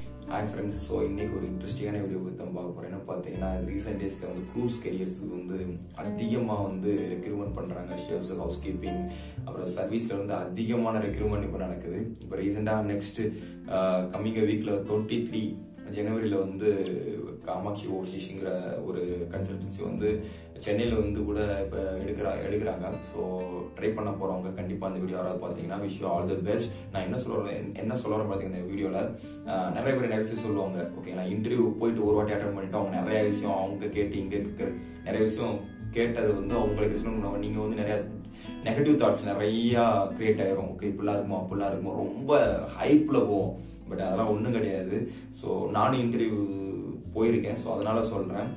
Hi friends so இன்னைக்கு ஒரு இன்ட்ரெஸ்டிங்கான வீடியோ பற்றி தான் பார்க்க போகிறேன் என்ன பார்த்தீங்கன்னா ரீசெண்ட் டேஸ்க்கு வந்து க்ரூஸ் கெரியர்ஸுக்கு வந்து அதிகமாக வந்து ரெக்ரூட்மெண்ட் பண்ணுறாங்க ஷெஃப்ஸ் ஹவுஸ் கீப்பிங் அப்புறம் சர்வீஸில் வந்து அதிகமான ரெக்ரூட்மெண்ட் இப்போ நடக்குது இப்போ ரீசெண்டாக நெக்ஸ்ட் கம்மிங் வீக்கில் டுவெண்ட்டி த்ரீ ஜனவரியில் வந்து காமாட்சி ஓவர்சீஸுங்கிற ஒரு கன்சல்டன்சி வந்து சென்னையில் வந்து கூட இப்போ எடுக்கிறா எடுக்கிறாங்க ஸோ ட்ரை பண்ண போகிறவங்க கண்டிப்பாக அந்த வீடியோ யாராவது பார்த்தீங்கன்னா wish you all the best நான் என்ன சொல்ல வரேன் என்ன சொல்ல வரேன் பார்த்தீங்கன்னா இந்த வீடியோவில் நிறைய பேர் நிறைய விஷயம் சொல்லுவாங்க ஓகேங்களா இன்டர்வியூ போயிட்டு ஒரு வாட்டி அட்டன் பண்ணிட்டு அவங்க நிறைய விஷயம் அவங்க கேட்டு இங்கே கேட்குற நிறைய விஷயம் கேட்டது வந்து அவங்களுக்கு எக்ஸ்பிளைன் பண்ணுவாங்க நீங்கள் வந்து நிறைய நெகட்டிவ் தாட்ஸ் நிறையா கிரியேட் ஆயிரும் ஓகே இப்படிலாம் இருக்குமோ அப்படிலாம் இருக்குமோ ரொம்ப ஹைப்பில் போகும் பட் அதெல்லாம் ஒன்றும் கிடையாது ஸோ நானும் இன்டர்வியூ போயிருக்கேன் ஸோ அதனால சொல்கிறேன்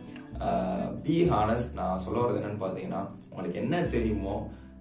பி ஹானஸ்ட் நான் சொல்ல வர்றது என்னன்னு பார்த்தீங்கன்னா உங்களுக்கு என்ன தெரியுமோ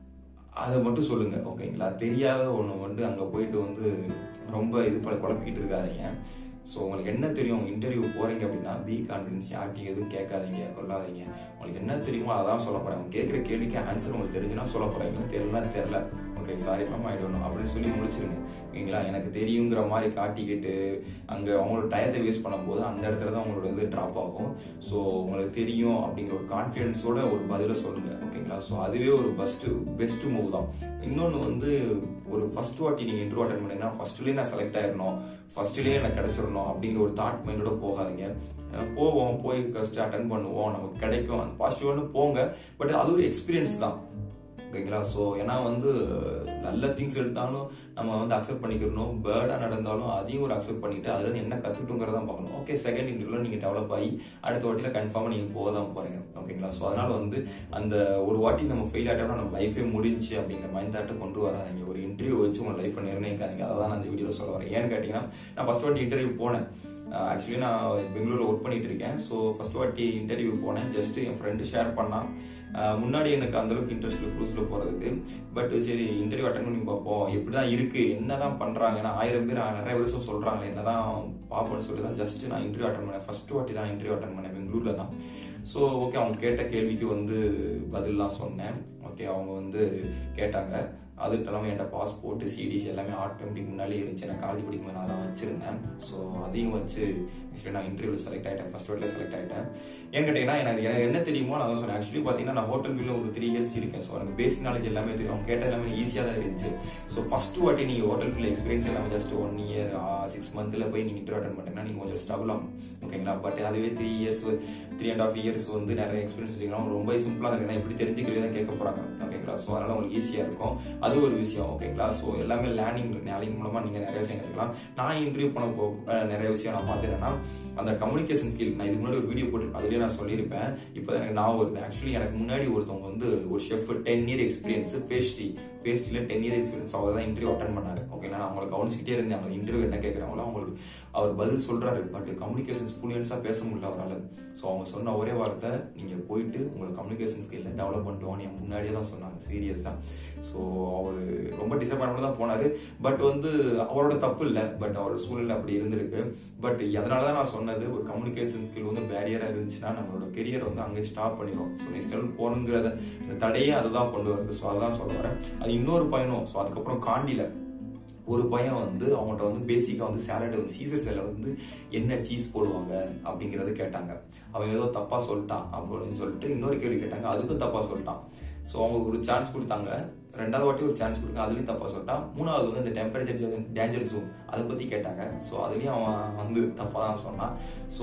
அதை மட்டும் சொல்லுங்க ஓகேங்களா தெரியாத ஒன்று வந்து அங்கே போயிட்டு வந்து ரொம்ப இது பல குழப்பிக்கிட்டு இருக்காதீங்க ஸோ உங்களுக்கு என்ன தெரியும் உங்கள் இன்டர்வியூ போகிறீங்க அப்படின்னா பி கான்ஃபிடன்ஸ் யார்ட்டையும் எதுவும் கேட்காதீங்க கொள்ளாதீங்க உங்களுக்கு என்ன தெரியுமோ அதான் சொல்ல போகிறேன் அவங்க கேட்குற கேள்விக்கு ஆன்சர் உங்களுக்கு தெரிஞ்சுன்னா சொல்ல போகிறீங்க தெரியலனா தெரில okay sorry ma'am I don't அப்படின்னு சொல்லி முடிச்சிருங்க ஓகேங்களா எனக்கு தெரியுங்கிற மாதிரி காட்டிக்கிட்டு அங்கே அவங்களோட டயத்தை வேஸ்ட் பண்ணும்போது அந்த இடத்துல தான் உங்களோட இது ட்ராப் ஆகும் ஸோ உங்களுக்கு தெரியும் அப்படிங்கிற ஒரு கான்ஃபிடென்ஸோட ஒரு பதிலை சொல்லுங்க ஓகேங்களா ஸோ அதுவே ஒரு பெஸ்ட்டு பெஸ்ட் மூவ் தான் இன்னொன்று வந்து ஒரு ஃபர்ஸ்ட் வாட்டி நீங்கள் இன்டர்வியூ அட்டன் பண்ணீங்கன்னா ஃபர்ஸ்ட்லேயே நான் செலக்ட் ஆயிடணும் ஃபர்ஸ்ட்லேயே எனக்கு கிடைச்சிடணும் அப்படிங்கிற ஒரு தாட் மைண்டோட போகாதீங்க போவோம் போய் ஃபஸ்ட்டு அட்டன் பண்ணுவோம் நமக்கு கிடைக்கும் அந்த பாசிட்டிவானு போங்க பட் அது ஒரு எக்ஸ்பீரியன்ஸ் தான் ஓகேங்களா ஸோ ஏன்னா வந்து நல்ல திங்ஸ் எடுத்தாலும் நம்ம வந்து அக்செப்ட் பண்ணிக்கிறணும் பேர்டாக நடந்தாலும் அதையும் ஒரு அக்செப்ட் பண்ணிட்டு அதுல இருந்து என்ன கற்றுக்கிட்டுங்கிறத பார்க்கணும் ஓகே செகண்ட் இன்டர்வியூல நீங்கள் டெவலப் ஆகி அடுத்த வாட்டியில் கன்ஃபார்மாக நீங்கள் போக தான் போகிறீங்க ஓகேங்களா ஸோ அதனால வந்து அந்த ஒரு வாட்டி நம்ம ஃபெயில் ஆகிட்டோம்னா நம்ம லைஃபே முடிஞ்சு அப்படிங்கிற மைண்ட் தாட்டை கொண்டு வராங்க ஒரு இன்டர்வியூ வச்சு உங்கள் லைஃப்பை நிர்ணயிக்காதீங்க அதை தான் நான் அந்த வீடியோவில் சொல்ல வரேன் ஏன்னு கேட்டிங்கன்னா நான் ஃபர்ஸ்ட் வாட்டி இன்டர்வியூ போனேன் ஆக்சுவலி நான் பெங்களூரில் ஒர்க் பண்ணிட்டு இருக்கேன் ஸோ ஃபர்ஸ்ட் வாட்டி இன்டர்வியூ போனேன் ஜஸ்ட் என் ஃப்ரெண்டு ஷேர் பண்ணான் முன்னாடி எனக்கு அந்தளவுக்கு இன்ட்ரெஸ்ட் இல்லை க்ரூஸில் போகிறதுக்கு பட் சரி இன்டர்வியூ அட்டன் பண்ணி பார்ப்போம் எப்படி தான் இருக்குது என்ன தான் பண்ணுறாங்க ஏன்னா ஆயிரம் பேர் நிறைய வருஷம் சொல்கிறாங்க என்ன தான் பார்ப்போம்னு சொல்லி தான் ஜஸ்ட் நான் இன்டர்வியூ அட்டன் பண்ணேன் ஃபர்ஸ்ட் வாட்டி தான் இன்டர்வியூ அட்டன் பண்ணேன் பெங்களூரில் தான் ஸோ ஓகே அவங்க கேட்ட கேள்விக்கு வந்து பதில்லாம் சொன்னேன் ஓகே அவங்க வந்து கேட்டாங்க அது இல்லாமல் என்கிட்ட பாஸ்போர்ட் சிடிஸ் எல்லாமே ஆட்டோமேட்டிக் முன்னாலே இருந்துச்சு நான் காலேஜ் படிக்கும்போது நான் தான் வச்சிருந்தேன் ஸோ அதையும் வச்சு ஆக்சுவலி நான் இன்டர்வியூவில் செலக்ட் ஆகிட்டேன் ஃபர்ஸ்ட் வாட்டில் செலக்ட் ஆகிட்டேன் ஏன்னு கேட்டிங்கன்னா எனக்கு எனக்கு என்ன தெரியுமோ நான் தான் சொன்னேன் ஆக்சுவலி பார்த்தீங்கன்னா நான் ஹோட்டல் வீட்டில் ஒரு த்ரீ இயர்ஸ் இருக்கேன் ஸோ எனக்கு பேசிக் நாலேஜ் எல்லாமே தெரியும் அவங்க கேட்ட எல்லாமே ஈஸியாக தான் இருந்துச்சு ஸோ ஃபர்ஸ்ட் வாட்டி நீங்கள் ஹோட்டல் ஃபீல்ட் எக்ஸ்பீரியன்ஸ் எல்லாமே ஜஸ்ட் ஒன் இயர் சிக்ஸ் மந்த்தில் போய் நீங்கள் இன்டர்வியூ அட்டன் பண்ணிங்கன்னா நீங்கள் கொஞ்சம் ஸ்ட்ரகிள் ஆகும் ஓகேங்களா பட் அதுவே three years three and half years வந்து நிறைய எக்ஸ்பீரியன்ஸ் வச்சுக்கலாம் ரொம்ப சிம்பிளாக இருக்கு எப்படி தெரிஞ்சுக்கிறது தான் கேட்க போகிறாங்க ஓகேங்களா ஸோ அதனால் உங்களுக்கு ஈஸியாக இருக்கும் அது ஒரு விஷயம் ஓகேங்களா ஸோ எல்லாமே லேர்னிங் லேர்னிங் மூலமாக நீங்கள் நிறைய விஷயம் கற்றுக்கலாம் நான் இன்டர்வியூ பண்ண போ நிறைய விஷயம் நான் பார்த்துட்டேன்னா அந்த கம்யூனிகேஷன் ஸ்கில் நான் இதுக்கு முன்னாடி ஒரு வீடியோ போட்டு அதுலேயே நான் சொல்லியிருப்பேன் இப்போ எனக்கு நான் வருது ஆக்சுவலி எனக்கு முன்னாடி ஒருத்தவங்க வந்து ஒரு chef ten year experience pastry பேஸ்ட்ரியில் டென் இயர் எக்ஸ்பீரியன்ஸ் அவர் தான் இன்டர்வியூ அட்டன் பண்ணாரு ஓகே நான் அவங்களை கவனிச்சுக்கிட்டே இருந்தேன் அவங்க இன்டர்வியூ என்ன கேட்குறாங்களோ அவங்களுக்கு அவர் பதில் சொல்றாரு பட் கம்யூனிகேஷன் ஃப்ளூயன்ஸாக பேச முடியல அவரால் ஸோ அவங்க சொன்ன ஒரே வார்த்தை நீங்கள் போயிட்டு உங்களை கம்யூனிகேஷன் ஸ்கில்ல டெவலப் பண்ணிட்டு வாங்க என் முன்னாடியே தான் சொன்னாங்க சீரியஸாக ஸோ அவர் ரொம்ப டிசப்பாயின்மெண்ட் தான் போனார் பட் வந்து அவரோட தப்பு இல்லை பட் அவர் சூழ்நிலை அப்படி இருந்திருக்கு பட் அதனால தான் நான் சொன்னது ஒரு கம்யூனிகேஷன் ஸ்கில் வந்து பேரியராக இருந்துச்சுன்னா நம்மளோட கெரியர் வந்து அங்கே ஸ்டாப் பண்ணிடும் ஸோ நெக்ஸ்ட் லெவல் போகணுங்கிறத இந்த தடையே அதுதான் கொண்டு வருது ஸோ அதான் சொல்ல வரேன் அது இன்னொரு பயணம் ஸோ அதுக்கப்புறம் காண்டியில் ஒரு பையன் வந்து அவங்கள்ட்ட வந்து பேசிக்காக வந்து சேலட் வந்து சீசர் சேலை வந்து என்ன சீஸ் போடுவாங்க அப்படிங்கிறது கேட்டாங்க அவன் ஏதோ தப்பாக சொல்லிட்டான் அப்படின்னு சொல்லிட்டு இன்னொரு கேள்வி கேட்டாங்க அதுக்கும் தப்பாக சொல்லிட்டான் ஸோ அவங்களுக்கு ஒரு சான்ஸ் கொடுத்தாங்க ரெண்டாவது வாட்டி ஒரு சான்ஸ் கொடுங்க அதுலேயும் தப்பாக சொல்லிட்டான் மூணாவது வந்து இந்த டெம்பரேச்சர் டேஞ்சர் ஜோன் அதை பற்றி கேட்டாங்க ஸோ அதுலேயும் அவன் வந்து தப்பாக தான் சொன்னான் ஸோ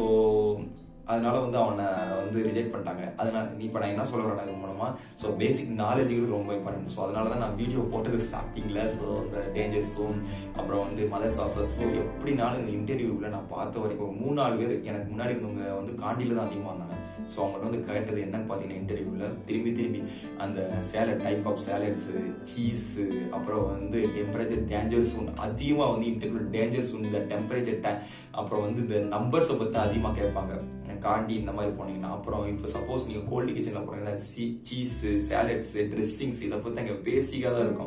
அதனால வந்து அவனை வந்து ரிஜெக்ட் பண்ணிட்டாங்க அதனால இப்போ நான் என்ன சொல்ல வரேன் இது மூலமா ஸோ பேசிக் நாலேஜுகள் ரொம்ப இம்பார்ட்டன்ட் ஸோ அதனால தான் நான் வீடியோ போட்டது ஸ்டார்டிங்கில் ஸோ அந்த டேஞ்சர் ஜோன் அப்புறம் வந்து மதர் சாசஸ் ஸோ எப்படினாலும் இந்த இன்டர்வியூவில் நான் பார்த்த வரைக்கும் ஒரு மூணு நாலு பேர் எனக்கு முன்னாடி இருந்தவங்க வந்து காண்டியில் தான் அதிகமாக வந்தாங்க ஸோ அவங்கள்ட்ட வந்து கேட்டது என்னன்னு பார்த்தீங்கன்னா இன்டர்வியூவில் திரும்பி திரும்பி அந்த salad type of salads cheese அப்புறம் வந்து டெம்பரேச்சர் டேஞ்சர் சூன் அதிகமாக வந்து இன்டர்வியூ டேஞ்சர் சூன் இந்த டெம்பரேச்சர் டே அப்புறம் வந்து இந்த நம்பர்ஸை பற்றி அதிகமாக கேட்பாங்க காண்டி இந்த மாதிரி போனீங்கன்னா அப்புறம் இப்போ சப்போஸ் நீங்கள் கோல்டு கிச்சனில் போனீங்கன்னா சி சீஸு சேலட்ஸு ட்ரெஸ்ஸிங்ஸ் இதை பற்றி அங்கே பேசிக்காக தான் இருக்கும்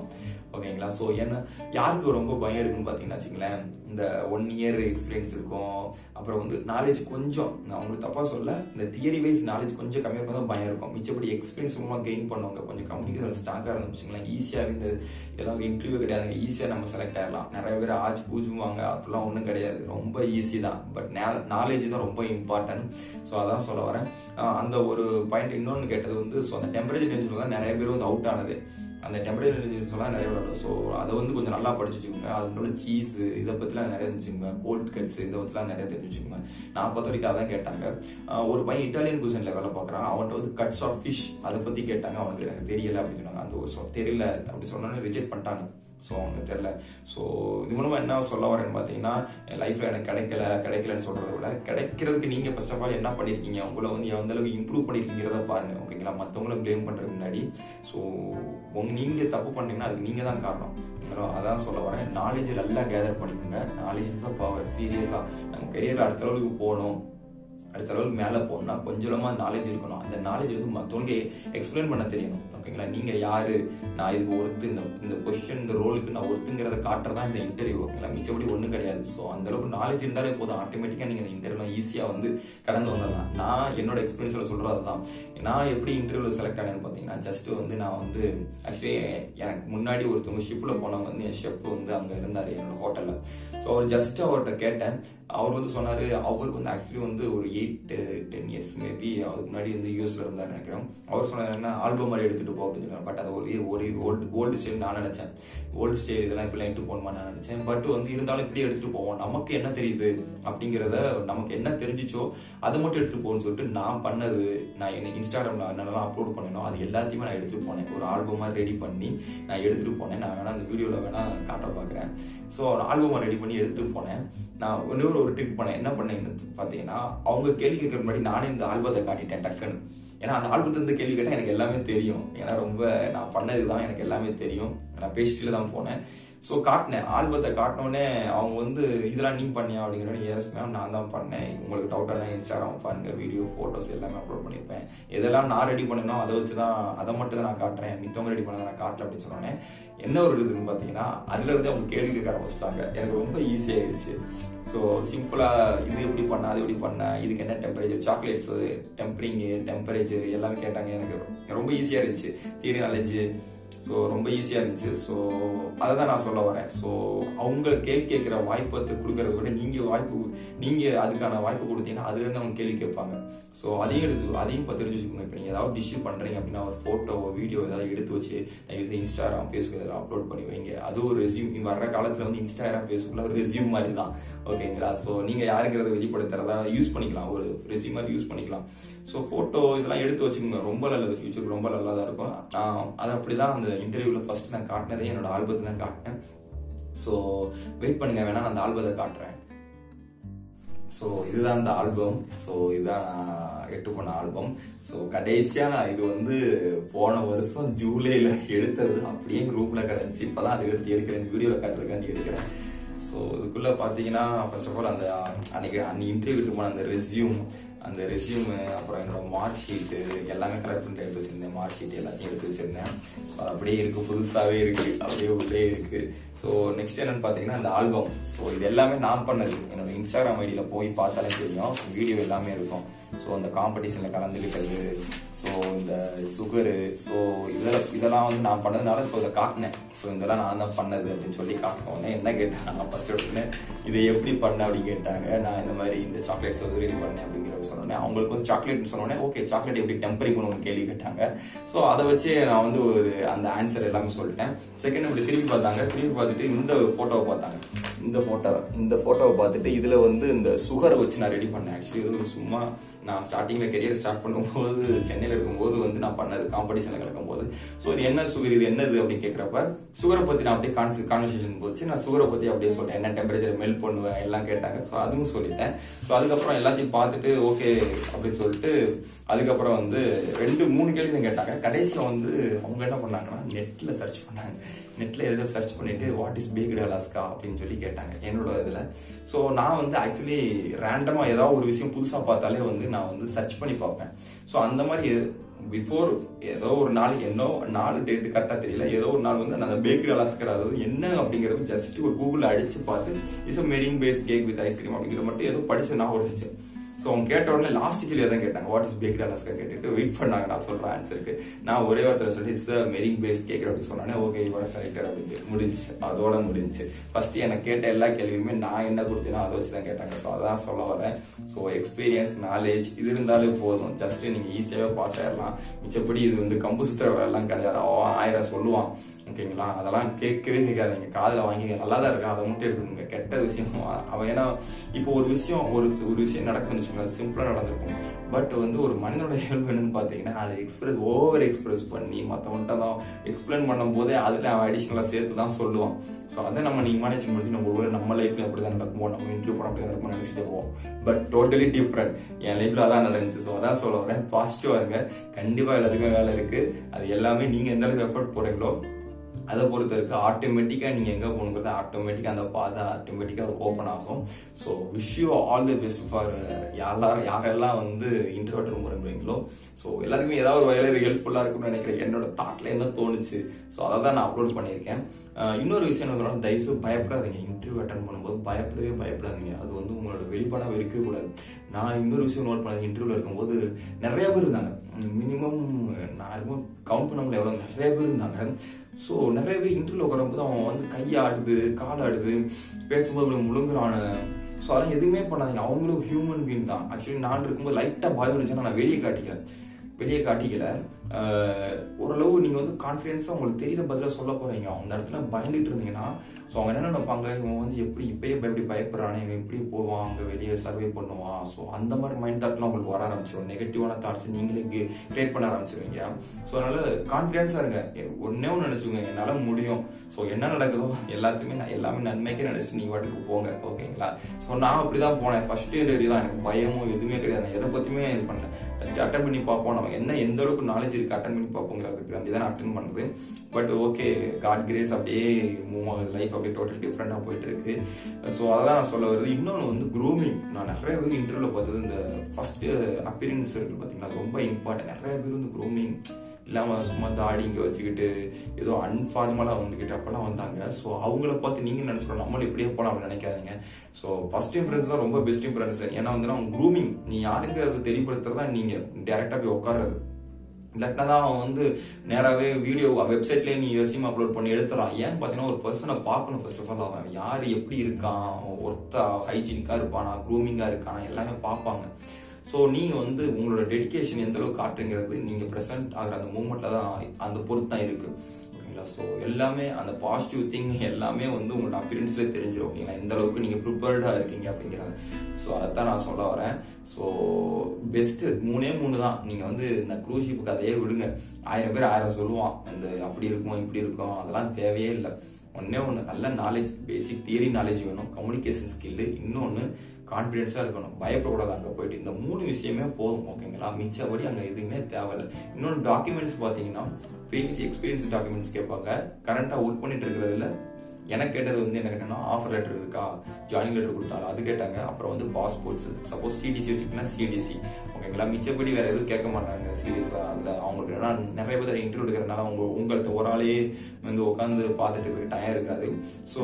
ஓகேங்களா ஸோ ஏன்னா யாருக்கு ரொம்ப பயம் இருக்குன்னு பார்த்தீங்கன்னா வச்சுங்களேன் இந்த ஒன் இயர் எக்ஸ்பீரியன்ஸ் இருக்கும் அப்புறம் வந்து நாலேஜ் கொஞ்சம் நான் உங்களுக்கு தப்பாக சொல்ல இந்த தியரி வைஸ் நாலேஜ் கொஞ்சம் கம்மியாக இருக்கும் தான் பயம் இருக்கும் மிச்சப்படி எக்ஸ்பீரியன்ஸ் மூலமாக கெயின் பண்ணுவாங்க கொஞ்சம் கம்யூனிகேஷன் ஸ்ட்ராங்காக இருந்து வச்சுங்களேன் ஈஸியாகவே இந்த இதெல்லாம் இன்டர்வியூ கிடையாதுங்க ஈஸியாக நம்ம செலக்ட் ஆகிடலாம் நிறைய பேர் ஆச்சு பூஜுவாங்க அப்படிலாம் ஒன்றும் கிடையாது ரொம்ப ஈஸி தான் பட் நாலேஜ் தான் ரொம்ப இம்பார்ட்டன்ட் ஸோ அதான் சொல்ல வரேன் ஆஹ் அந்த ஒரு பாயிண்ட் இன்னொன்று கேட்டது வந்து ஸோ அந்த டெம்பரேச்சர் ரேஞ்சில் தான் நிறைய பேர் வந்து அவுட் ஆனது அந்த டெம்பரேச்சர் ரேஞ்ச் சொல்லலாம் நிறைய விளையாடும் ஸோ அதை வந்து கொஞ்சம் நல்லா படிச்சு வச்சுக்கோங்க அதுக்குள்ள சீஸ் இதை பற்றிலாம் நிறைய தெரிஞ்சுக்கோங்க கோல்ட் கட்ஸ் இதை பற்றிலாம் நிறைய தெரிஞ்சு வச்சுக்கோங்க நான் பொறுத்த வரைக்கும் அதான் கேட்டாங்க ஆஹ் ஒரு பையன் இட்டாலியன் குசனில் வேலை பார்க்குறான் அவன்கிட்ட வந்து கட்ஸ் ஆஃப் ஃபிஷ் அதை பற்றி கேட்டாங்க அவனுக்கு எனக்கு தெரியல அப்படின்னு சொன்னாங்க அந்த ஒரு சொ- தெரியல அப்படி சொன்னோன்னே ரிஜெக்ட் பண்ணிட்டாங்க ஸோ அவனுக்கு தெரியல ஸோ இது மூலமாக என்ன சொல்ல வரேன்னு பார்த்தீங்கன்னா என் லைஃப்பில் எனக்கு கிடைக்கல கிடைக்கலன்னு சொல்கிறத விட கிடைக்கிறதுக்கு நீங்கள் ஃபர்ஸ்ட் ஆஃப் ஆல் என்ன பண்ணியிருக்கீங்க உங்களை வந்து எந்த அளவுக்கு இம்ப்ரூவ் பண்ணியிருக்கீங்கிறத பாருங்க ஓகேங்களா மற்றவங்கள ப்ளேம் பண்ணுறதுக்கு முன்னாடி ஸோ உங்க நீங்கள் தப்பு பண்ணீங்கன்னா அதுக்கு நீங்கள் தான் காரணம் ஓகேங்களா? அதான் சொல்ல வரேன் நாலேஜ் நல்லா கேதர் பண்ணிக்கோங்க நாலேஜ் தான் பவர் சீரியஸாக நம்ம கெரியர் அடுத்த லெவலுக்கு போகணும் அடுத்த லெவலுக்கு மேலே போகணும்னா கொஞ்சமாக நாலேஜ் இருக்கணும் அந்த நாலேஜ் வந்து மற்றவங்களுக்கு எக்ஸ்பிளைன் பண்ண தெரியணும் ஓகேங்களா நீங்கள் யாரு நான் இதுக்கு ஒருத்து இந்த இந்த பொசிஷன் இந்த ரோலுக்கு நான் ஒருத்துங்கிறத காட்டுறதா இந்த இன்டர்வியூ ஓகேங்களா மிச்சப்படி ஒன்றும் கிடையாது ஸோ அந்த அளவுக்கு நாலேஜ் இருந்தாலே போதும் ஆட்டோமேட்டிக்காக நீங்கள் இந்த இன்டர்வியூலாம் ஈஸியாக வந்து கடந்து வந்துடலாம் நான் என்னோட எக்ஸ்பீரியன்ஸில் சொல்கிறது தான் நான் எப்படி இன்டர்வியூவில் செலக்ட் ஆனேன்னு பார்த்தீங்கன்னா ஜஸ்ட் வந்து நான் வந்து ஆக்சுவலி எனக்கு முன்னாடி ஒருத்தவங்க ஷிப்பில் போனவங்க வந்து என் ஷெஃப் வந்து அங்கே இருந்தார் என்னோட ஹோட்டலில் ஸோ அவர் ஜஸ்ட் அவர்கிட்ட கேட்டேன் அவர் வந்து சொன்னார் அவர் வந்து ஆக்சுவலி வந்து ஒரு எயிட் டென் இயர்ஸ் மேபி அவருக்கு முன்னாடி வந்து யூஎஸ்ல இருந்தார் நினைக்கிறேன் அவர் சொன்னார் என்ன ஆல்பம் மாதிரி எடுத்துகிட்டு போ அப்படின்னு சொன்னார் பட் அது ஒரு ஒரு ஓல்டு ஓல்டு ஸ்டைல் நான் நினச்சேன் ஓல்டு ஸ்டைல் இதெல்லாம் இப்படிலாம் எடுத்து போகணுமா நான் நினச்சேன் பட் வந்து இருந்தாலும் இப்படி எடுத்துகிட்டு போவோம் நமக்கு என்ன தெரியுது அப்படிங்கிறத நமக்கு என்ன தெரிஞ்சிச்சோ அதை மட்டும் எடுத்துகிட்டு போகணும்னு சொல்லிட்டு நான் பண்ணது நான் என்ன இன்ஸ்டாகிராமில் என்னெல்லாம் அப்லோட் பண்ணணும் அது எல்லாத்தையுமே நான் எடுத்துகிட்டு போனேன் ஒரு ஆல்பமாக ரெடி பண்ணி நான் எடுத்துகிட்டு போனேன் நான் வேணா அந்த வீடியோவில் வேணா காட்ட பார்க்குறேன் ஸோ ஒரு ஆல்பமாக ரெடி பண்ணி எடுத்துகிட்டு போனேன் நான் இன்னொரு ஒரு ட்ரிக் பண்ணேன் என்ன பண்ணேன்னு பார்த்தீங்கன்னா அவங்க கேள்வி கேட்குற முன்னாடி நானே இந்த ஆல்பத்தை காட்டிட்டேன் டக்குன்னு ஏன்னா அந்த ஆல்பத்துல இருந்து கேள்வி கேட்டால் எனக்கு எல்லாமே தெரியும் ஏன்னா ரொம்ப நான் பண்ணது தான் எனக்கு எல்லாமே தெரியும் நான் பேஸ்ட்ரியில் தான் போனேன் ஸோ காட்டினேன் ஆல்பத்தை காட்டினோடனே அவங்க வந்து இதெல்லாம் நீ பண்ணியா அப்படிங்கிற எஸ் மேம் நான் தான் பண்ணேன் உங்களுக்கு டவுட்டாக தான் இன்ஸ்டாகிராம் பாருங்க வீடியோ ஃபோட்டோஸ் எல்லாமே அப்லோட் பண்ணியிருப்பேன் எதெல்லாம் நான் ரெடி பண்ணனோ அதை வச்சு தான் அதை மட்டும் தான் நான் காட்டுறேன் மித்தவங்க ரெடி பண்ணதை நான் காட்டல அப்படின்னு சொன்னோன்னே என்ன ஒரு இதுன்னு பார்த்தீங்கன்னா அதுல இருந்து அவங்க கேள்வி கேட்க ஆரம்பிச்சிட்டாங்க எனக்கு ரொம்ப ஈஸியாயிருச்சு ஸோ சிம்பிளாக இது எப்படி பண்ண அது எப்படி பண்ண இதுக்கு என்ன டெம்பரேச்சர் சாக்லேட்ஸு டெம்பரிங்கு டெம்பரேச்சர் எல்லாமே கேட்டாங்க எனக்கு ரொம்ப ஈஸியாக இருந்துச்சு தியரி நாலேஜ் ஸோ ரொம்ப ஈஸியாக இருந்துச்சு ஸோ அதை தான் நான் சொல்ல வரேன் ஸோ அவங்க கேள்வி கேட்குற வாய்ப்பை கொடுக்கறத விட நீங்கள் வாய்ப்பு நீங்கள் அதுக்கான வாய்ப்பு கொடுத்தீங்கன்னா அதுலேருந்து அவங்க கேள்வி கேட்பாங்க ஸோ அதையும் எடுத்து அதையும் இப்போ தெரிஞ்சு வச்சுக்கோங்க இப்போ நீங்கள் ஏதாவது டிஷ்யூ பண்ணுறீங்க அப்படின்னா ஒரு ஃபோட்டோ வீடியோ ஏதாவது எடுத்து வச்சு தயவுசெய்து இன்ஸ்டாகிராம் ஃபேஸ்புக் இதெல்லாம் அப்லோட் பண்ணி வைங்க அது ஒரு ரெசியூம் வர்ற காலத்தில் வந்து இன்ஸ்டாகிராம் ஃபேஸ்புக்கில் ஒரு ரெசியூம் மாதிரி தான் ஓகேங்களா ஸோ நீங்கள் யாருங்கிறத வெளிப்படுத்துறதா யூஸ் பண்ணிக்கலாம் ஒரு ரெசியூம் மாதிரி யூஸ் பண்ணிக்கலாம் ஸோ ஃபோட்டோ இதெல்லாம் எடுத்து வச்சுக்கோங்க ரொம்ப நல்லது ஃபியூச்சருக்கு ரொம்ப நல்லா தான் இருக்கும் நான் அது அப்படி தான் அந்த இன்டர்வியூவில் ஃபர்ஸ்ட் நான் காட்டினதே என்னோட ஆல்பத்தை தான் காட்டினேன் ஸோ வெயிட் பண்ணுங்க வேணா நான் அந்த ஆல்பத்தை காட்டுறேன் ஸோ இதுதான் அந்த ஆல்பம் ஸோ இதுதான் நான் எட்டு பண்ண ஆல்பம் ஸோ கடைசியாக நான் இது வந்து போன வருஷம் ஜூலையில் எடுத்தது அப்படியே ரூமில் கிடந்துச்சு இப்போ தான் அதுக்கு எடுத்து எடுக்கிறேன் இந்த வீடியோவில் காட்டுறதுக்காண்டி எடுக்கிறேன் ஸோ இதுக்குள்ளே பார்த்தீங்கன்னா ஃபர்ஸ்ட் ஆஃப் ஆல் அந்த அன்னைக்கு அன்னைக்கு இன்டர்வியூ போன அந்த ரெஸ்யூம் அந்த ரெஸ்யூமு அப்புறம் என்னோட மார்க் ஷீட்டு எல்லாமே கலர் பிரிண்ட் எடுத்து வச்சிருந்தேன் மார்க் ஷீட் எல்லாத்தையும் எடுத்து வச்சிருந்தேன் ஸோ அது அப்படியே இருக்கு புதுசாகவே இருக்கு அப்படியே உள்ளே இருக்கு ஸோ நெக்ஸ்ட் என்னன்னு பார்த்தீங்கன்னா அந்த ஆல்பம் ஸோ இது எல்லாமே நான் பண்ணது என்னோட இன்ஸ்டாகிராம் ஐடியில் போய் பார்த்தாலே தெரியும் வீடியோ எல்லாமே இருக்கும் ஸோ அந்த காம்படிஷனில் கலந்துக்கிட்டது ஸோ இந்த சுகரு ஸோ இதெல்லாம் இதெல்லாம் வந்து நான் பண்ணதுனால ஸோ இதை காட்டினேன் ஸோ இதெல்லாம் நான் தான் பண்ணது அப்படின்னு சொல்லி காட்டின உடனே என்ன கேட்டாங்க நான் ஃபர்ஸ்ட் உடனே இதை எப்படி பண்ண அப்படின்னு கேட்டாங்க நான் இந்த மாதிரி இந்த சாக்லேட்ஸ் வந்து ரெடி பண்ணேன் அப்படிங்கிற சொன்னோன்னே அவங்களுக்கு வந்து சாக்லேட்னு சொன்னோடனே ஓகே சாக்லேட் எப்படி டெம்பரிங் பண்ணணும் கேள்வி கேட்டாங்க ஸோ அதை வச்சு நான் வந்து ஒரு அந்த ஆன்சர் எல்லாமே சொல்லிட்டேன் செகண்ட் இப்படி திரும்பி பார்த்தாங்க திரும்பி பார்த்துட்டு இந்த ஃபோட்டோவை பார்த்தாங்க இந்த ஃபோட்டோ இந்த ஃபோட்டோவை பார்த்துட்டு இதில் வந்து இந்த சுகரை வச்சு நான் ரெடி பண்ணேன் ஆக்சுவலி இது சும்மா நான் ஸ்டார்டிங்கில் கெரியர் ஸ்டார்ட் பண்ணும்போது சென்னையில் இருக்கும்போது வந்து நான் பண்ணது காம்படிஷனில் கலக்கும்போது ஸோ இது என்ன சுகர் இது என்னது அப்படின்னு கேட்குறப்ப சுகரை பற்றி நான் அப்படியே கான்ஸ் கான்வர்சேஷன் போச்சு நான் சுகரை பற்றி அப்படியே சொல்லிட்டேன் என்ன டெம்பரேச்சர் மெல்ட் பண்ணுவேன் எல்லாம் கேட்டாங்க ஸோ அதுவும் சொல்லிட்டேன் ஸோ அதுக்கப்புறம் எல்லாத்தையும் பார்த்துட்டு ஓகே அப்படின்னு சொல்லிட்டு அதுக்கப்புறம் வந்து ரெண்டு மூணு கேள்வி தான் கேட்டாங்க கடைசியில் வந்து அவங்க என்ன பண்ணாங்கன்னா நெட்டில் சர்ச் பண்ணாங்க நெட்டில் ஏதோ சர்ச் பண்ணிட்டு வாட் இஸ் பேக்டு அலாஸ்கா அப்படின்னு சொல்லி கேட்டாங்க என்னோட இதில் ஸோ நான் வந்து ஆக்சுவலி ரேண்டமாக ஏதாவது ஒரு விஷயம் புதுசாக பார்த்தாலே வந்து நான் வந்து சர்ச் பண்ணி பார்ப்பேன் ஸோ அந்த மாதிரி பிஃபோர் ஏதோ ஒரு நாள் என்னோ நாலு டேட்டு கரெக்டாக தெரியல ஏதோ ஒரு நாள் வந்து நான் அந்த பேக்கரி அலாஸ்கர் அதாவது என்ன அப்படிங்கிறது ஜஸ்ட் ஒரு கூகுளில் அடிச்சு பார்த்து is a meringue base cake with ice cream அப்படிங்கிறது மட்டும் ஏதோ படிச்சு நான் இருந்துச்சு ஸோ அவங்க கேட்ட உடனே லாஸ்ட் கீழே தான் கேட்டாங்க வாட் இஸ் பேக்கரி அலாஸ்கா கேட்டுட்டு வெயிட் பண்ணாங்க நான் சொல்கிறேன் ஆன்சருக்கு நான் ஒரே வாரத்தில் சொல்லி சார் மெரிங் பேஸ் கேட்குற அப்படி சொன்னானே ஓகே இவர செலக்டட் அப்படின்னு முடிஞ்சு அதோட முடிஞ்சு ஃபர்ஸ்ட் எனக்கு கேட்ட எல்லா கேள்வியுமே நான் என்ன கொடுத்தேனோ அதை வச்சு தான் கேட்டாங்க ஸோ அதான் சொல்ல வரேன் ஸோ எக்ஸ்பீரியன்ஸ் நாலேஜ் இது இருந்தாலே போதும் ஜஸ்ட் நீங்கள் ஈஸியாகவே பாஸ் ஆயிடலாம் மிச்சப்படி இது வந்து கம்பு சுத்துற வேலைலாம் கிடையாது அவன் ஆயிரம் சொல்லுவான் ஓகேங்களா அதெல்லாம் கேட்கவே கேட்காதீங்க காதில் வாங்கி நல்லா தான் இருக்கா அதை மட்டும் எடுத்துக்கோங்க கெட்ட விஷயம் அவன் ஏன்னா இப்போ ஒரு விஷயம் ஒரு ஒரு விஷயம் நடக்குதுன்னு வச்சுக்கோங்களேன் சிம்பிளாக நடந்திருக்கும் பட் வந்து ஒரு மனிதனோட ஹெல்ப் என்னன்னு பார்த்தீங்கன்னா அதை எக்ஸ்பிரஸ் ஓவர் எக்ஸ்பிரஸ் பண்ணி மற்றவன்ட்ட தான் எக்ஸ்பிளைன் பண்ணும் போதே அதில் அவன் அடிஷ்னலாக சேர்த்து தான் சொல்லுவான் ஸோ அதை நம்ம நீ மேனேஜ் முடிச்சு நம்ம ஒரு நம்ம லைஃப்ல அப்படி தான் நடக்குமோ நம்ம இன்டர்வியூ பண்ண அப்படி தான் நடக்கும் நினச்சிட்டே போவோம் பட் டோட்டலி டிஃப்ரெண்ட் என் லைஃப்ல அதான் நடந்துச்சு ஸோ அதான் சொல்ல வரேன் பாசிட்டிவாக இருங்க கண்டிப்பாக எல்லாத்துக்குமே வேலை இருக்குது அது எல்லாமே நீங்கள் எந்த அளவுக்கு எஃபர்ட் போடுறீங்களோ அதை பொறுத்த வரைக்கும் ஆட்டோமேட்டிக்காக நீங்கள் எங்கே போகணுங்கிறது ஆட்டோமேட்டிக்காக அந்த பாதை ஆட்டோமேட்டிக்காக ஓப்பன் ஆகும் so wish you all the best for யாரெல்லாம் யாரெல்லாம் வந்து இன்டர்வியூ முறைங்களோ ஸோ எல்லாத்துக்குமே ஏதாவது ஒரு வகையில் இது ஹெல்ப்ஃபுல்லாக இருக்கும்னு நினைக்கிறேன் என்னோட தாட்டில் என்ன தோணுச்சு ஸோ அதை தான் நான் அப்லோட் பண்ணியிருக்கேன் இன்னொரு விஷயம் என்ன தயவுசு பயப்படாதீங்க இன்டர்வியூ அட்டன் பண்ணும்போது பயப்படவே பயப்படாதீங்க அது வந்து உங்களோட வெளிப்பாடாக இருக்கவே கூடாது நான் இன்னொரு விஷயம் நோட் பண்ணேன் இன்டர்வியூவில் இருக்கும்போது நிறைய பேர் இருந்தாங்க மினிமம் நான் இருக்கும் கவுண்ட் பண்ண முடியல எவ்வளோ நிறைய பேர் இருந்தாங்க ஸோ நிறைய பேர் இன்டர்வியூ உட்காரும்போது அவன் வந்து கை ஆடுது கால் ஆடுது பேசும்போது முழுங்குறான ஸோ அதெல்லாம் எதுவுமே பண்ணாதீங்க அவங்களும் ஹியூமன் பீன் தான் ஆக்சுவலி நான் இருக்கும்போது லைட்டாக பயம் இருந்துச்சுன்னா நான் வெளியே காட்டிக்கிறேன் வெளியே காட்டிக்கல ஓரளவு நீங்கள் வந்து கான்ஃபிடென்ஸாக உங்களுக்கு தெரியல பதிலாக சொல்ல போகிறீங்க அந்த இடத்துல பயந்துட்டு இருந்தீங்கன்னா ஸோ அவங்க என்ன நினைப்பாங்க இவன் வந்து எப்படி இப்பயே எப்படி பயப்படுறானே இவன் எப்படி போவான் அங்கே வெளியே சர்வே பண்ணுவான் ஸோ அந்த மாதிரி மைண்ட் தாட்லாம் உங்களுக்கு வர ஆரம்பிச்சிடும் நெகட்டிவான தாட்ஸ் நீங்களே கிரியேட் பண்ண ஆரம்பிச்சிருவீங்க ஸோ அதனால கான்ஃபிடென்ஸாக இருங்க ஒன்னே ஒன்று நினச்சிக்கோங்க என்னால் முடியும் ஸோ என்ன நடக்குதோ எல்லாத்தையுமே நான் எல்லாமே நன்மைக்கே நினச்சிட்டு நீங்கள் வாட்டுக்கு போங்க ஓகேங்களா ஸோ நான் அப்படி தான் போனேன் ஃபர்ஸ்ட் இயர் தான் எனக்கு பயமும் எதுவுமே கிடையாது நான் எதை பற்றியுமே இது பண்ணல ஃபஸ்ட்டு அட்டன் பண்ணி பார்ப்போம் நம்ம என்ன எந்த அளவுக்கு நாலேஜ் இருக்குது அட்டன் பண்ணி பார்ப்போங்கிறதுக்கு தாண்டி தான் அட்டன் பண்ணுறது பட் ஓகே காட் கிரேஸ் அப்படியே மூவ் ஆகுது லைஃப் அப்படியே டோட்டல் டிஃப்ரெண்ட்டாக போயிட்டு இருக்கு ஸோ அதான் நான் சொல்ல வருது இன்னொன்று வந்து க்ரூமிங் நான் நிறைய பேர் இன்டர்வியூவில் பார்த்தது இந்த ஃபஸ்ட்டு அப்பியரன்ஸ் இருக்குது பார்த்தீங்கன்னா ரொம்ப இம்பார்ட்டன்ட் நிறைய பேர் வந்து க்ரூமிங் இல்லாமல் சும்மா தாடி இங்கே வச்சுக்கிட்டு ஏதோ அன்ஃபார்மலாக வந்துக்கிட்டு அப்போல்லாம் வந்தாங்க ஸோ அவங்கள பார்த்து நீங்கள் நினச்சிக்கணும் நம்மளும் இப்படியே போகலாம் அப்படின்னு நினைக்காதீங்க ஸோ ஃபர்ஸ்ட் இம்ப்ரென்ஸ் தான் ரொம்ப பெஸ்ட் இம்ப்ரென்ஸ் ஏன்னா வந்து அவங்க க்ரூமிங் நீ யாருங்கிறது தெரியப்படுத்துறது தான் நீங்கள் டேரெக்டாக போய் உட்காறது இல்லாட்டினா தான் அவன் வந்து நேராகவே வீடியோ வெப்சைட்லேயே நீ ரெசியூம் அப்லோட் பண்ணி எடுத்துறான் ஏன்னு பார்த்தீங்கன்னா ஒரு பர்சனை பார்க்கணும் ஃபர்ஸ்ட் ஆஃப் ஆல் அவன் யார் எப்படி இருக்கான் ஒர்த்தா ஹைஜீனிக்காக இருப்பானா க்ரூமிங்காக இருக்கானா எல்லாமே பார்ப்பாங்க ஸோ நீங்கள் வந்து உங்களோட டெடிக்கேஷன் எந்த அளவுக்கு காட்டுங்கிறது நீங்கள் ப்ரெசென்ட் ஆகிற அந்த மூமெண்ட்டில் தான் அந்த பொறுத்து தான் இருக்குது ஓகேங்களா ஸோ எல்லாமே அந்த பாசிட்டிவ் திங் எல்லாமே வந்து உங்களோட அப்பியரன்ஸ்லேயே தெரிஞ்சிடும் ஓகேங்களா எந்த அளவுக்கு நீங்கள் ப்ரிப்பேர்டாக இருக்கீங்க அப்படிங்கிறத ஸோ அதைத்தான் நான் சொல்ல வரேன் ஸோ பெஸ்ட்டு மூணே மூணு தான் நீங்கள் வந்து இந்த க்ரூஷிப் கதையே விடுங்க ஆயிரம் பேர் ஆயிரம் சொல்லுவான் இந்த அப்படி இருக்கும் இப்படி இருக்கும் அதெல்லாம் தேவையே இல்லை ஒன்றே ஒன்று நல்ல நாலேஜ் பேசிக் தியரி நாலேஜ் வேணும் கம்யூனிகேஷன் ஸ்கில்லு இன்னொன்று கான்ஃபிடென்ஸாக இருக்கணும் பயப்படக்கூடாது அங்கே போயிட்டு இந்த மூணு விஷயமே போதும் ஓகேங்களா மிச்சபடி அங்கே எதுவுமே தேவையில்லை இன்னொன்று டாக்குமெண்ட்ஸ் பார்த்தீங்கன்னா ப்ரீவியஸ் எக்ஸ்பீரியன்ஸ் டாக்குமெண்ட்ஸ் கேட்பாங்க கரண்ட்டாக ஒர்க் பண்ணிட்டு இருக்கிறதுல எனக்கு கேட்டது வந்து என்ன கேட்டேன்னா ஆஃபர் லெட்டர் இருக்கா ஜாயினிங் லெட்டர் கொடுத்தாலும் அது கேட்டாங்க அப்புறம் வந்து பாஸ்போர்ட்ஸ் சப்போஸ் சிடிசி வச்சுக்கிட்டா சிடிசி ஓகேங்களா மிச்சப்படி வேற எதுவும் கேட்க மாட்டாங்க சீரியஸாக அதில் அவங்களுக்கு ஏன்னா நிறைய பேர் இன்டர்வியூ எடுக்கிறதுனால அவங்க உங்கள்கிட்ட ஒரு ஆளே வந்து உட்காந்து பார்த்துட்டு இருக்க டைம் இருக்காது ஸோ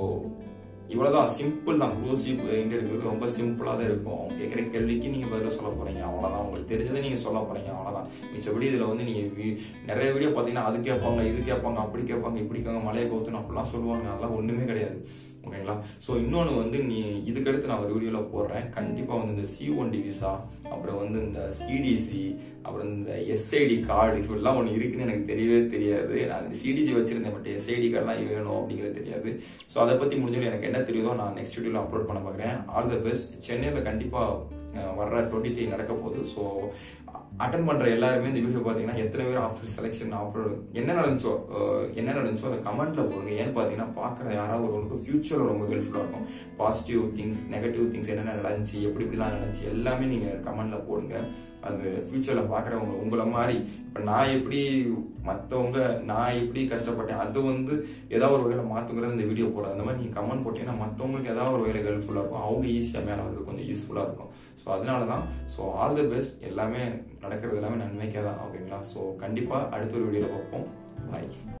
இவ்வளோதான் சிம்பிள் தான் க்ளோசிவ் இன்டர்வியூ ரொம்ப சிம்பிளாக தான் இருக்கும் அவங்க கேட்குற கேள்விக்கு நீங்கள் பதிலாக சொல்ல போகிறீங்க அவ்வளோதான் உங்களுக்கு தெரிஞ்சதை நீங்கள் சொல்ல போகிறீங்க அவ்வளோதான் மிச்சபடி இதில் வந்து நீங்கள் நிறைய வீடியோ பார்த்தீங்கன்னா அது கேட்பாங்க இது கேட்பாங்க அப்படி கேட்பாங்க இப்படி கேட்பாங்க மலையை கவுத்துன்னு அப்படிலாம் சொல்லுவாங்க அதெல்லாம் ஒன்றுமே கிடையாது ஓகேங்களா ஸோ இன்னொன்று வந்து நீ இதுக்கடுத்து நான் ஒரு வீடியோவில் போடுறேன் கண்டிப்பாக வந்து இந்த சி ஒன் டி விசா அப்புறம் வந்து இந்த சிடிசி அப்புறம் இந்த எஸ்ஐடி கார்டு இப்படிலாம் ஒன்று இருக்குன்னு எனக்கு தெரியவே தெரியாது நான் சிடிசி வச்சிருந்தேன் பட் எஸ்ஐடி கார்டெலாம் வேணும் அப்படிங்கிறது தெரியாது ஸோ அதை பற்றி முடிஞ்சாலும் எனக்கு என்ன தெரியுதோ நான் நெக்ஸ்ட் வீடியோவில் அப்லோட் பண்ண பார்க்குறேன் ஆல் த பெஸ்ட் சென்னையில் கண்டிப்பாக வர்ற டுவெண்ட்டி த்ரீ நடக்க போகுது ஸோ அட்டன் பண்ணுற எல்லாருமே இந்த வீடியோ பார்த்தீங்கன்னா எத்தனை பேர் ஆஃப்டர் செலெக்ஷன் அப்லோட் என்ன நடந்துச்சோ என்ன நடந்துச்சோ அதை கமெண்ட்டில் போடுங்க ஏன்னு பார்த்தீங்கன்னா பார்க்குற யாராவது ஒருவருக்கு ஃபியூச்சரில் ரொம்ப ஹெல்ப்ஃபுல்லாக இருக்கும் பாசிட்டிவ் திங்ஸ் நெகட்டிவ் திங்ஸ் என்னென்ன நடந்துச்சு எப்படி இப்படிலாம் நடந்துச்சு எல்லாமே நீங்கள் கமெண்ட்டில் போடுங்க அது ஃபியூச்சரில் பார்க்குறவங்க உங்களை மாதிரி இப்போ நான் எப்படி மற்றவங்க நான் எப்படி கஷ்டப்பட்டேன் அது வந்து ஏதாவது ஒரு வகையில் மாற்றுங்கிறது இந்த வீடியோ போடுறது அந்த மாதிரி நீங்கள் கமெண்ட் போட்டீங்கன்னா மற்றவங்களுக்கு ஏதாவது ஒரு வகையில் ஹெல்ப்ஃபுல்லாக இருக்கும் அவங்க ஈஸியாக மேலே வந்து கொஞ்சம் யூஸ்ஃபுல்லாக இருக்கும் ஸோ அதனால தான் ஸோ ஆல் தி பெஸ்ட் எல்லாமே நடக்கிறது எல்லாமே நன்மைக்கே தான் ஓகேங்களா ஸோ கண்டிப்பாக அடுத்த ஒரு வீடியோவில் பார்ப்போம் பாய்